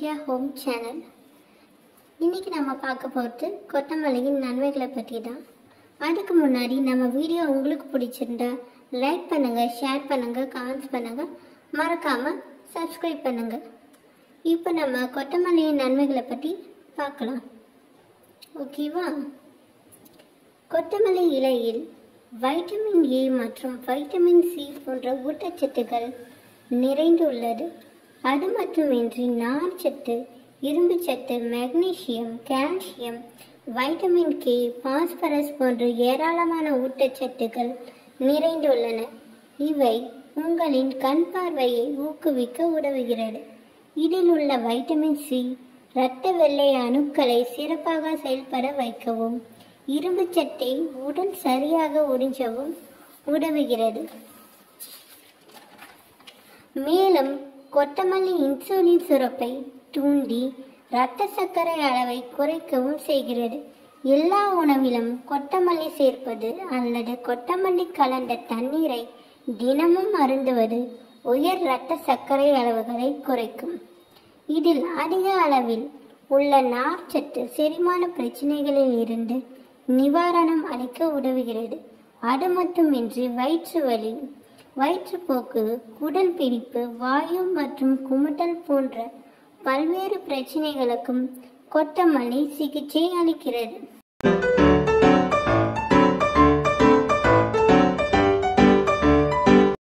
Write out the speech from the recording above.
Surya home channel இன்னைக்கு நம்ம பார்க்க போகிறது கொத்தமல்லியின் நன்மைகளை பற்றி தான் அதுக்கு முன்னாடி நம்ம வீடியோ உங்களுக்கு பிடிச்சிருந்தா லைக் பண்ணுங்க ஷேர் பண்ணுங்க கமெண்ட்ஸ் பண்ணுங்க மறக்காம சப்ஸ்கிரைப் பண்ணுங்க இப்போ நம்ம கொத்தமல்லியின் நன்மைகளை பற்றி பார்க்கலாம் ஓகேவா கொத்தமல்லி இலையில் வைட்டமின் ஏ மற்றும் வைட்டமின் சி போன்ற ஊட்டச்சத்துக்கள் நிறைந்துள்ளது அது மட்டுமின்றி நார்ச்சத்து இரும்புச்சத்து magnesium calcium vitamin K phosphorus போன்ற ஏராளமான ஊட்டச்சத்துக்கள் நிறைந்துள்ளன இவை உங்களின் கண் பார்வையை ஊக்குவிக்க உதவுகிறது இதில் உள்ள வைட்டமின் சி இரத்த வெள்ளை அணுக்களை சிறப்பாக செயல்பட வைக்கவும் இரும்புச்சத்தை உடல் சரியாக உறிஞ்சவும் உதவுகிறது மேலும் கொத்தமல்லி இன்சுலின் சுரப்பை தூண்டி இரத்த சர்க்கரை அளவை குறைக்கவும் செய்கிறது எல்லா உணவிலும் கொத்தமல்லி சேர்ப்பது அல்லது கொத்தமல்லி கலந்த தண்ணீரை தினமும் அருந்துவது உயர் இரத்த சர்க்கரை அளவுகளை குறைக்கும் இதில் அதிக அளவில் உள்ள நார்ச்சத்து செரிமான பிரச்சனைகளில் இருந்து நிவாரணம் அளிக்க உதவுகிறது அது மட்டுமின்றி வயிற்று வலி வயிற்றுப்போக்கு குடல் பிடிப்பு வாயு மற்றும் குமட்டல் போன்ற பல்வேறு பிரச்சனைகளுக்கும் கொத்தமல்லி சிகிச்சை அளிக்கிறது